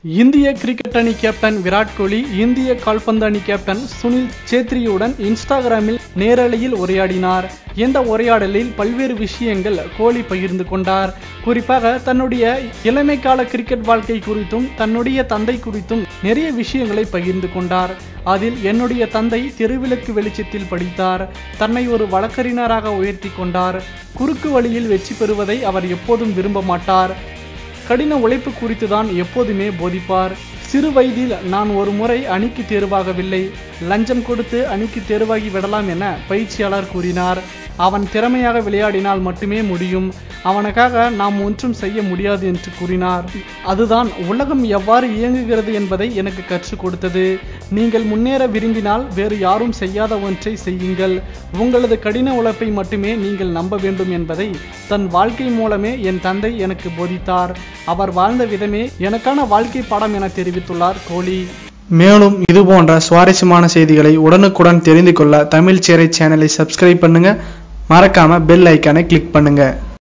இந்திய கிரிக்கெட் அணி கேப்டன் விராட் கோலி இந்திய கால்பந்து அணி கேப்டன் சுனில் சேத்ரியுடன் இன்ஸ்டாகிராமில் நேரலையில் உரையாடினார் இந்த உரையாடலில் பல்வேறு விஷயங்கள் கோலி பகிர்ந்து கொண்டார் குறிப்பாக தன்னுடைய இளமை கால கிரிக்கெட் வாழ்க்கை குறித்தும் தன்னுடைய தந்தை குறித்தும் நிறைய விஷயங்களை பகிர்ந்து கொண்டார் அதில் என்னுடைய தந்தை தெருவிளக்கு வெளிச்சத்தில் படித்தார் தன்னை ஒரு வழக்கறிஞராக உயர்த்தி கொண்டார் குறுக்கு வழியில் வெற்றி பெறுவதை அவர் எப்போதும் விரும்ப மாட்டார் கடின உழைப்பு குறித்து தான் எப்போதுமே போதிப்பார் சிறு வயதில் நான் ஒரு முறை அணிக்கு தேர்வாகவில்லை லஞ்சம் கொடுத்து அணிக்கு தேர்வாகி விடலாம் என பயிற்சியாளர் கூறினார் அவன் திறமையாக விளையாடினால் மட்டுமே முடியும் அவனுக்காக நாம் ஒன்றும் செய்ய முடியாது என்று கூறினார் அதுதான் உலகம் எவ்வாறு இயங்குகிறது என்பதை எனக்கு கற்றுக் கொடுத்தது நீங்கள் முன்னேற விரும்பினால் வேறு யாரும் செய்யாத ஒன்றை செய்யுங்கள் உங்களது கடின உழைப்பை மட்டுமே நீங்கள் நம்ப வேண்டும் என்பதை தன் வாழ்க்கை மூலமே என் தந்தை எனக்கு போதித்தார் அவர் வாழ்ந்த விதமே எனக்கான வாழ்க்கை பாடம் என தெரிவித்துள்ளார் கோலி மேலும் இது போன்ற சுவாரஸ்யமான செய்திகளை உடனுக்குடன் தெரிந்து கொள்ள தமிழ் சேரை சேனலை சப்ஸ்கிரைப் பண்ணுங்க மறக்காம பெல் ஐக்கானை கிளிக் பண்ணுங்க